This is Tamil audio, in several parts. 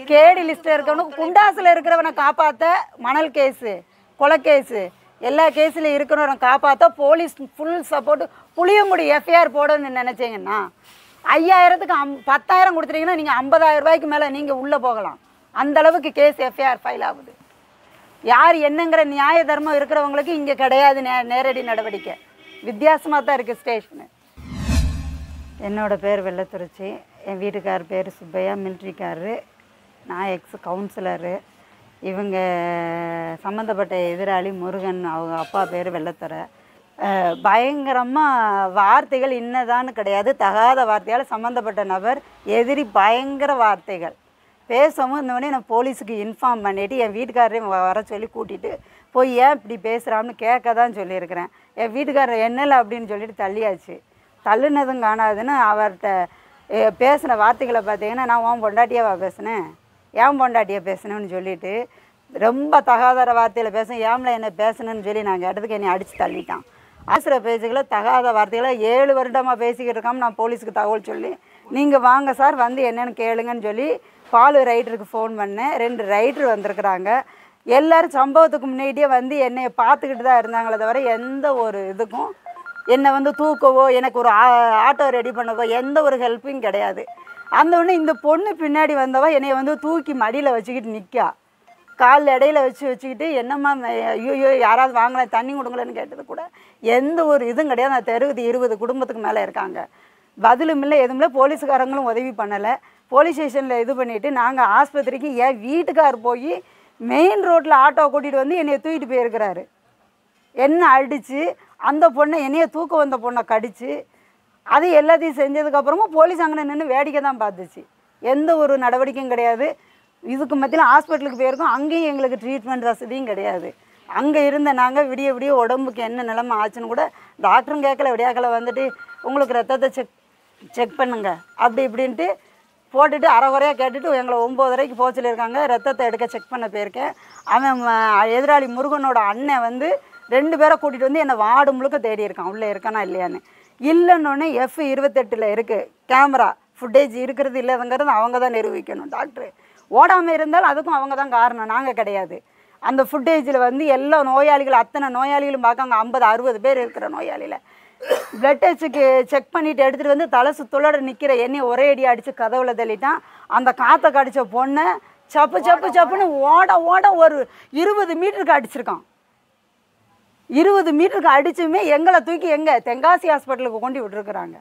கேடி லிஸ்ட்டில் இருக்கிறவனுக்கு குண்டாசில் இருக்கிறவனை காப்பாற்ற மணல் கேஸு கொலை கேஸு எல்லா கேஸில் இருக்கிறவனை காப்பாற்ற police full support Puliyangudi FIR போடணும்னு நினச்சிங்கன்னா ஐயாயிரத்துக்கு அம் பத்தாயிரம் கொடுத்துட்டீங்கன்னா நீங்கள் ஐம்பதாயிரம் ரூபாய்க்கு மேலே நீங்கள் உள்ளே போகலாம் அந்த அளவுக்கு கேஸ் எஃப்ஐஆர் ஃபைல் ஆகுது யார் என்னங்கிற நியாய தர்மம் இருக்கிறவங்களுக்கு இங்கே கிடையாது நே நேரடி நடவடிக்கை வித்தியாசமாக தான் இருக்குது ஸ்டேஷனு என்னோட பேர் வெள்ளத்துறிச்சி என் வீட்டுக்கார் பேர் சுப்பையா மிலிட்ரிக்காரரு நான் எக்ஸ் கவுன்சிலரு இவங்க சம்மந்தப்பட்ட எதிராளி முருகன் அவங்க அப்பா பேர் வெள்ளத்துறை பயங்கரமாக வார்த்தைகள் இன்னதான்னு கிடையாது தகாத வார்த்தையால் சம்மந்தப்பட்ட நபர் எதிரி பயங்கர வார்த்தைகள் பேசவும் இந்த உடனே நான் போலீஸுக்கு இன்ஃபார்ம் பண்ணிவிட்டு என் வீட்டுக்காரரையும் வ- வர சொல்லி கூட்டிகிட்டு போய் ஏன் இப்படி பேசுகிறான்னு கேட்க தான் சொல்லியிருக்கிறேன் என் வீட்டுக்காரர் என்னல அப்படின்னு சொல்லிட்டு தள்ளியாச்சு தள்ளுனதும் காணாதுன்னு அவர்கிட்ட பேசின வார்த்தைகளை பார்த்தீங்கன்னா நான் உன் பொண்டாட்டியாவா பேசினேன் ஏன் பொண்டாட்டியை பேசினேன்னு சொல்லிட்டு ரொம்ப தகாதார வார்த்தையில் பேசும் ஏம்ல என்ன பேசணும்னு சொல்லி நான் கேட்டதுக்கு என்னை அடித்து தள்ளிட்டான் ஆசிர பேச்சுகளை தகாத வார்த்தைகளை ஏழு வருடமாக பேசிக்கிட்டு இருக்காம நான் போலீஸுக்கு தகவல் சொல்லி நீங்கள் வாங்க சார் வந்து என்னென்னு கேளுங்கன்னு சொல்லி பால் ரைட்டருக்கு ஃபோன் பண்ணேன் ரெண்டு ரைட்டர் வந்திருக்கிறாங்க எல்லாரும் சம்பவத்துக்கு முன்னாடியே வந்து என்னைய பார்த்துக்கிட்டு தான் இருந்தாங்களே தவிர எந்த ஒரு இதுக்கும் என்னை வந்து தூக்கவோ எனக்கு ஒரு ஆ- ஆட்டோ ரெடி பண்ணவோ எந்த ஒரு ஹெல்ப்பும் கிடையாது அந்த உடனே இந்த பொண்ணு பின்னாடி வந்தவ என்னைய வந்து தூக்கி மடியில் வச்சுக்கிட்டு நிற்கா கால் இடையில வச்சு வச்சுக்கிட்டு என்னம்மா ஐயோ யாராவது வாங்கலாம் தண்ணி கொடுங்களேன்னு கேட்டது கூட எந்த ஒரு இதுவும் கிடையாது நான் தெருவது இருபது குடும்பத்துக்கு மேலே இருக்காங்க பதிலும் இல்லை எதுவும் இல்லை போலீஸுக்காரங்களும் உதவி பண்ணலை போலீஸ் ஸ்டேஷனில் இது பண்ணிவிட்டு நாங்கள் ஆஸ்பத்திரிக்கு என் வீட்டுக்கார் போய் மெயின் ரோட்டில் ஆட்டோ கூட்டிகிட்டு வந்து என்னைய தூக்கிட்டு போயிருக்கிறாரு என்ன அடித்து அந்த பொண்ணை என்னைய தூக்க வந்த பொண்ணை கடித்து அது எல்லாத்தையும் செஞ்சதுக்கப்புறமும் போலீஸ் அங்கே நின்று வேடிக்கை தான் பார்த்துச்சு எந்த ஒரு நடவடிக்கையும் கிடையாது இதுக்கு மத்தியில் ஹாஸ்பிட்டலுக்கு போயிருக்கோம் அங்கேயும் எங்களுக்கு ட்ரீட்மெண்ட் வசதியும் கிடையாது அங்கே இருந்த நாங்கள் விடிய விடிய உடம்புக்கு என்ன நிலைமை ஆச்சுன்னு கூட டாக்டரும் கேட்கல விடியாக்கல வந்துட்டு உங்களுக்கு ரத்தத்தை செக் செக் பண்ணுங்க அப்படி இப்படின்ட்டு போட்டுட்டு அரைகுறையாக கேட்டுட்டு எங்களை ஒம்போதரைக்கு போக சொல்லியிருக்காங்க ரத்தத்தை எடுக்க செக் பண்ண போயிருக்கேன் அவன் ம- எதிராளி முருகனோட அண்ணன் வந்து ரெண்டு பேரை கூட்டிகிட்டு வந்து என்னை வார்டு முழுக்க தேடி இருக்கான் உள்ளே இருக்கானா இல்லையான்னு இல்லைன்னொன்னே எஃப் இருபத்தெட்டில் இருக்குது கேமரா ஃபுட்டேஜ் இருக்கிறது இல்லைங்கிறது அவங்க தான் நிரூபிக்கணும் டாக்டர் ஓடாமல் இருந்தால் அதுக்கும் அவங்க தான் காரணம் நாங்கள் கிடையாது அந்த ஃபுட்டேஜில் வந்து எல்லா நோயாளிகள் அத்தனை நோயாளிகளும் பார்க்காங்க ஐம்பது அறுபது பேர் இருக்கிற நோயாளியில் பிளட் டெஸ்ட்டுக்கு செக் பண்ணிட்டு எடுத்துகிட்டு வந்து தலை சுத்தலோட நிற்கிற எண்ணெயை ஒரே அடி அடித்து கதவுல தள்ளிட்டான் அந்த காற்றை கடிச்ச பொண்ணை சப்பு சப்பு சப்புன்னு ஓட ஓட ஒரு இருபது மீட்டருக்கு அடிச்சிருக்கான் இருபது மீட்டருக்கு அடிச்சுமே எங்களை தூக்கி எங்கே தென்காசி ஹாஸ்பிட்டலுக்கு கொண்டு விட்டுருக்குறாங்க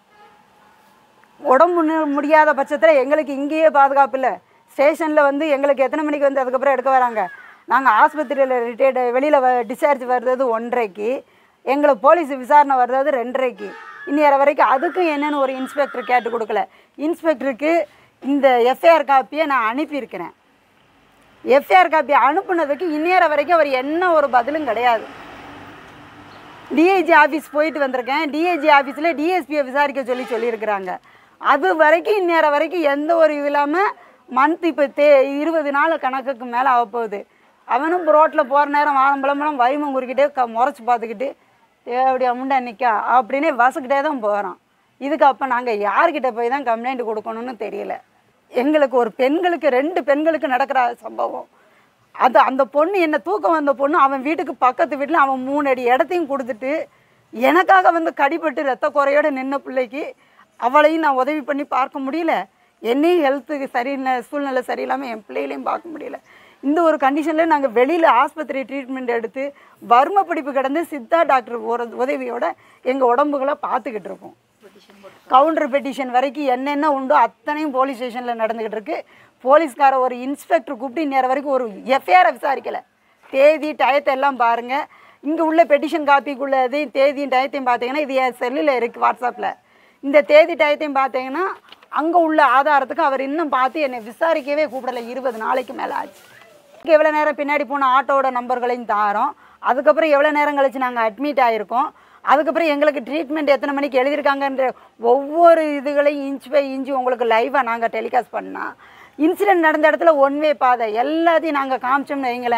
உடம்பு நு- முடியாத பட்சத்தில் எங்களுக்கு இங்கேயே பாதுகாப்பு இல்லை ஸ்டேஷனில் வந்து எங்களுக்கு எத்தனை மணிக்கு வந்து அதுக்கப்புறம் எடுக்க வராங்க நாங்கள் ஆஸ்பத்திரியில் ரிட்டையர்டு வெளியில் வ டிஸ்சார்ஜ் வர்றது ஒன்றரைக்கு எங்களை போலீஸ் விசாரணை வர்றது ரெண்டரைக்கு இன்னியற வரைக்கும் அதுக்கும் என்னென்னு ஒரு இன்ஸ்பெக்டர் கேட்டு கொடுக்கல இன்ஸ்பெக்டருக்கு இந்த எஃப்ஐஆர் காப்பியை நான் அனுப்பியிருக்கிறேன் எஃப்ஐஆர் காப்பி அனுப்புனதுக்கு இன்னியற வரைக்கும் அவர் என்ன ஒரு பதிலும் கிடையாது டிஐஜி ஆஃபீஸ் போயிட்டு வந்திருக்கேன் டிஐஜி ஆஃபீஸில் டிஎஸ்பியை விசாரிக்க சொல்லி சொல்லியிருக்கிறாங்க அது வரைக்கும் இந்நேரம் வரைக்கும் எந்த ஒரு இது இல்லாமல் மந்த் இப்போ தே இருபது நாள் கணக்குக்கு மேலே ஆக போகுது அவனும் ரோட்டில் போகிற நேரம் வாரம்பளம்பளம் வைமம் குறிக்கிட்டே க முறைச்சி பார்த்துக்கிட்டு எப்படி அமுண்டா நிற்கா அப்படின்னே வசக்கிட்டே தான் போகிறான் இதுக்கு அப்போ நாங்கள் யார்கிட்ட போய் தான் கம்ப்ளைண்ட் கொடுக்கணும்னு தெரியல எங்களுக்கு ஒரு பெண்களுக்கு ரெண்டு பெண்களுக்கு நடக்கிற சம்பவம் அது அந்த பொண்ணு என்ன தூக்கம் வந்த பொண்ணு அவன் வீட்டுக்கு பக்கத்து வீட்டில் அவன் மூணு அடி இடத்தையும் கொடுத்துட்டு எனக்காக வந்து கடிபட்டு ரத்த குறையோட நின்ன பிள்ளைக்கு அவளையும் நான் உதவி பண்ணி பார்க்க முடியல என்னையும் ஹெல்த்துக்கு சரியில்லை சூழ்நிலை சரியில்லாமல் என் பிள்ளைகளையும் பார்க்க முடியல இந்த ஒரு கண்டிஷனில் நாங்கள் வெளியில் ஆஸ்பத்திரி ட்ரீட்மெண்ட் எடுத்து வறுமை பிடிப்பு கிடந்து சித்தா டாக்டர் ஒரு உதவியோட எங்கள் உடம்புகளை பார்த்துக்கிட்டு இருக்கோம் கவுண்டர் பெட்டிஷன் வரைக்கும் என்னென்ன உண்டோ அத்தனையும் போலீஸ் ஸ்டேஷனில் நடந்துக்கிட்டு இருக்கு போலீஸ்கார ஒரு இன்ஸ்பெக்டர் கூப்பிட்டு நேரம் வரைக்கும் ஒரு எஃப்ஐஆரை விசாரிக்கலை தேதி டயத்தை எல்லாம் பாருங்கள் இங்கே உள்ள பெட்டிஷன் காப்பிக்குள்ள இதையும் தேதியும் டயத்தையும் பார்த்தீங்கன்னா இது என் செல்லில் இருக்குது வாட்ஸ்அப்பில் இந்த தேதி டயத்தையும் பார்த்தீங்கன்னா அங்கே உள்ள ஆதாரத்துக்கு அவர் இன்னும் பார்த்து என்னை விசாரிக்கவே கூப்பிடலை இருபது நாளைக்கு மேலே ஆச்சு எவ்வளோ நேரம் பின்னாடி போன ஆட்டோட நம்பர்களையும் தாரோம் அதுக்கப்புறம் எவ்வளோ நேரம் கழிச்சு நாங்கள் அட்மிட் ஆகிருக்கோம் அதுக்கப்புறம் எங்களுக்கு ட்ரீட்மெண்ட் எத்தனை மணிக்கு எழுதியிருக்காங்கன்ற ஒவ்வொரு இதுகளையும் இன்ச் பை இன்ச்சு உங்களுக்கு லைவாக நாங்கள் டெலிகாஸ்ட் பண்ணால் இன்சிடென்ட் நடந்த இடத்துல ஒன் வே பாதை எல்லாத்தையும் நாங்கள் காமிச்சோம்னு வைங்களேன்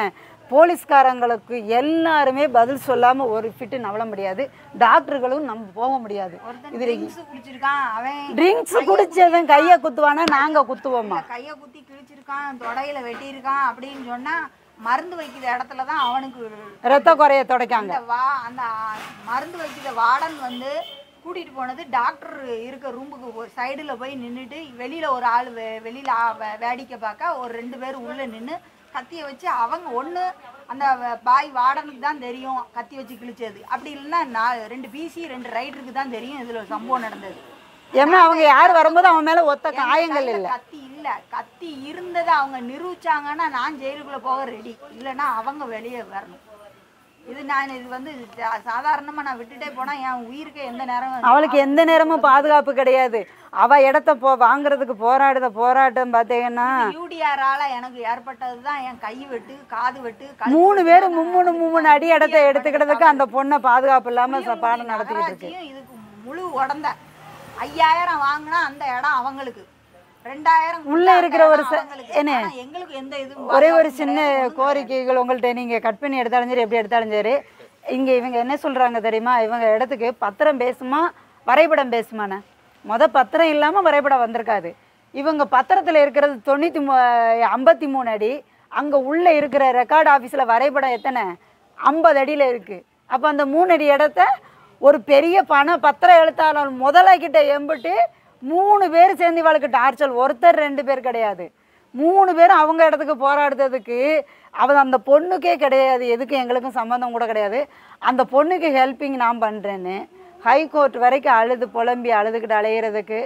போலீஸ்காரங்களுக்கு எல்லாருமே பதில் சொல்லாமல் ஒரு ஃபிட்டு நவள முடியாது டாக்டர்களும் நம்ம போக முடியாது ஒருத்தன் இதில் ட்ரிங்க்ஸ் குடிச்சிருக்கான் அவன் ட்ரிங்க்ஸ் குடிச்சவன் கையை குத்துவானா நாங்கள் குத்துவோமா இல்ல, கைய குத்தி கிழிச்சிருக்கான் தொடையில வெட்டியிருக்கான் அப்படின்னு சொன்னா மருந்து வைக்கிற இடத்துல தான் அவனுக்கு ரத்த குறைய துடைக்காங்க அந்த வா அந்த மருந்து வைக்கிற வார்டன் வந்து கூட்டிட்டு போனது டாக்டர் இருக்க ரூமுக்கு ஒரு சைடுல போய் நின்றுட்டு வெளியில ஒரு ஆள் வெ- வெளியில ஆ- வே- வேடிக்கை பார்க்க ஒரு ரெண்டு பேர் உள்ள நின்று கத்தியை வச்சு அவங்க ஒன்று அந்த வ- பாய் வார்டனுக்கு தான் தெரியும் கத்தி வச்சு கிழிச்சது அப்படி இல்லைன்னா நான் ரெண்டு பிசி ரெண்டு ரைடருக்கு தான் தெரியும் இதுல ஒரு சம்பவம் நடந்தது ஏன்னா அவங்க யார் வரும்போது அவன் மேலே ஒத்த காயங்கள் கையில இல்லை கத்தி இல்ல கத்தி இருந்ததை அவங்க நிரூபிச்சாங்கன்னா நான் ஜெயிலுக்குள்ள போக ரெடி இல்லைன்னா அவங்க வெளியே வரணும் இது நான் இது வந்து சா- சாதாரணமா நான் விட்டுட்டே போனா என் உயிருக்கு எந்த நேரம் அவளுக்கு எந்த நேரமும் பாதுகாப்பு கிடையாது அவ இடத்த போ வாங்குறதுக்கு போராடுத போராட்டம் பார்த்தீங்கன்னா யூடிஆரால எனக்கு ஏற்பட்டது தான் என் கை வெட்டு காது வெட்டு கழுத்து மூணு வெட்டு. பேர் மும்மூணு மும்மூணு அடி இடத்த எடுத்துக்கிட்டதுக்கு அந்த பொண்ணை பாதுகாப்பு இல்லாம ச- பாடம் நடத்திக்கிட்டு இருக்கு நகராட்சியும் இதுக்கு முழு உடந்த ஐயாயிரம் வாங்கினா அந்த இடம் அவங்களுக்கு ரெண்டாயிரம் உள்ள கொடுத்தா அந்த இருக்கிற ஒரு இடம் ச- அவங்களுக்கு. என்ன? ஆனா எங்களுக்கு எந்த இதுவும் ஒரே ஒரு பாதுகாப்பும் சின்ன கிடையாது, ஒண்ணும் கிடையாது. கோரிக்கைகள் உங்கள்ட்ட நீங்க கட் பண்ணி எடுத்தாலும் சரி எப்படி எடுத்தாலும் சரி இங்க இவங்க என்ன சொல்றாங்க தெரியுமா இவங்க இடத்துக்கு பத்திரம் பேசுமா வரைபடம் பேசுமாண்ணே முத பத்திரம் இல்லாம வரைபடம் வந்திருக்காது இவங்க பத்திரத்துல இருக்கிறது தொண்ணூத்தி மூ ஐம்பத்தி மூணு அடி அங்க உள்ள இருக்கிற ரெக்கார்டு ஆபீஸ்ல வரைபடம் எத்தனை ஐம்பது அடியில இருக்கு அப்ப அந்த மூணு அடி இடத்த ஒரு பெரிய பண பத்திர எழுத்தாளர் முதலாக்கிட்ட எம்பிட்டு மூணு பேர் சேர்ந்து இவளுக்கு டார்ச்சல் ஒருத்தர் ரெண்டு பேர் கிடையாது மூணு பேரும் அவங்க இடத்துக்கு போராடுறதுக்கு அவ அந்த பொண்ணுக்கே கிடையாது எதுக்கு எங்களுக்கும் சம்மந்தம் கூட கிடையாது அந்த பொண்ணுக்கு ஹெல்ப்பிங் நான் பண்ணுறேன்னு ஹைகோர்ட் வரைக்கும் அழுது புலம்பி அழுதுகிட்டு அலையிறதுக்கு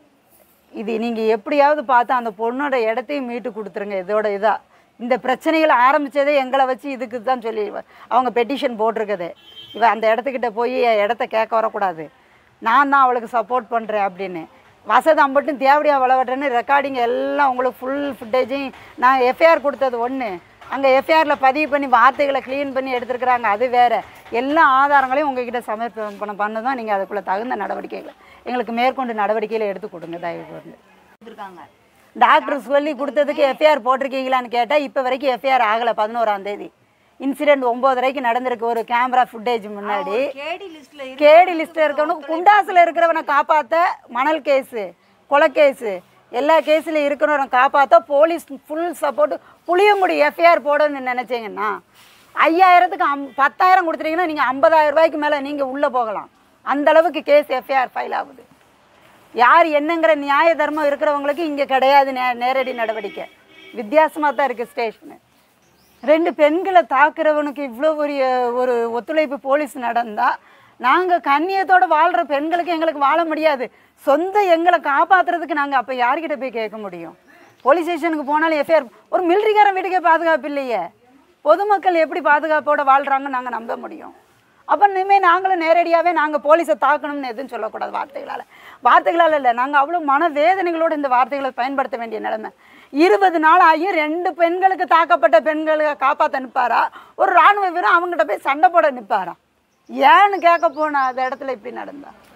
இது நீங்கள் எப்படியாவது பார்த்து அந்த பொண்ணோட இடத்தையும் மீட்டு கொடுத்துருங்க இதோட இதா இந்த பிரச்சனைகள் ஆரம்பிச்சதே எங்களை வச்சு இதுக்கு தான் சொல்லி இவ- அவங்க பெட்டிஷன் போட்டிருக்குது இவ அந்த இடத்துக்கிட்ட போய் என் இடத்த கேட்க வரக்கூடாது நான் தான் அவளுக்கு சப்போர்ட் பண்ணுறேன் அப்படின்னு வசதி அம்பட்டும் தேவடியா வளவட்டேன்னு ரெக்கார்டிங் எல்லாம் உங்களுக்கு ஃபுல் ஃபுட்டேஜையும் நான் எஃப்ஐஆர் கொடுத்தது ஒன்று அங்கே எஃப்ஐஆரில் பதிவு பண்ணி வார்த்தைகளை க்ளீன் பண்ணி எடுத்துருக்குறாங்க அது வேறு எல்லா ஆதாரங்களையும் உங்ககிட்ட சமர்ப்பணம் பண்ண தான் நீங்கள் அதுக்குள்ள தகுந்த நடவடிக்கைகளை எங்களுக்கு மேற்கொண்டு நடவடிக்கைகளை எடுத்து கொடுங்க தயவு கூர்ந்து கொடுத்துருக்காங்க டாக்டர் சொல்லி கொடுத்ததுக்கு எஃப்ஐஆர் போட்டிருக்கீங்களான்னு கேட்டால் இப்போ வரைக்கும் எஃப்ஐஆர் ஆகலை பதினோராம் தேதி இன்சிடென்ட் ஒம்போதரைக்கு நடந்திருக்கு ஒரு கேமரா ஃபுட்டேஜ் முன்னாடி கேடி லிஸ்ட்ல இருக்கு கேடி லிஸ்ட்டில் இருக்கவனுக்கு குண்டாசில் இருக்கிறவனை காப்பாற்ற மணல் கேஸு கொலை கேஸு எல்லா கேஸில் இருக்கிறவனை காப்பாற்ற police full support Puliyamudi FIR போடணும்னு நினச்சிங்கன்னா ஐயாயிரத்துக்கு அம் பத்தாயிரம் கொடுத்துட்டீங்கன்னா நீங்கள் ஐம்பதாயிரம் ரூபாய்க்கு மேலே நீங்கள் உள்ளே போகலாம் அந்த அளவுக்கு கேஸ் எஃப்ஐஆர் ஃபைல் ஆகுது யார் என்னங்கிற நியாய தர்மம் இருக்கிறவங்களுக்கு இங்கே கிடையாது நே நேரடி நடவடிக்கை வித்தியாசமாக தான் இருக்குது ஸ்டேஷனு ரெண்டு பெண்களை தாக்குறவனுக்கு இவ்வளோ ஒரு ஒரு ஒத்துழைப்பு போலீஸ் நடந்தால் நாங்கள் கண்ணியத்தோட வாழ்கிற பெண்களுக்கு எங்களுக்கு வாழ முடியாது சொந்த எங்களை காப்பாற்றுறதுக்கு நாங்கள் அப்போ யார்கிட்ட போய் கேட்க முடியும் போலீஸ் ஸ்டேஷனுக்கு போனாலும் எஃப்ஐஆர் ஒரு மிலிட்ரிக்காரன் வீட்டுக்கே பாதுகாப்பு இல்லையே பொதுமக்கள் எப்படி பாதுகாப்போட வாழ்கிறாங்கன்னு நாங்கள் நம்ப முடியும் அப்போ இனிமேல் நாங்களும் நேரடியாகவே நாங்கள் போலீஸை தாக்கணும்னு எதுவும் சொல்லக்கூடாது வார்த்தைகளால் வார்த்தைகளால் இல்லை நாங்கள் அவ்வளோ மனவேதனைகளோடு இந்த வார்த்தைகளை பயன்படுத்த வேண்டிய நிலைமை இருபது நாள் ஆகியும் ரெண்டு பெண்களுக்கு தாக்கப்பட்ட பெண்களை காப்பாற்ற நிற்பாரா ஒரு ராணுவ வீரன் அவங்ககிட்ட போய் சண்டை போட நிற்பாரா ஏன்னு கேட்க போன அந்த இடத்துல இப்படி நடந்தா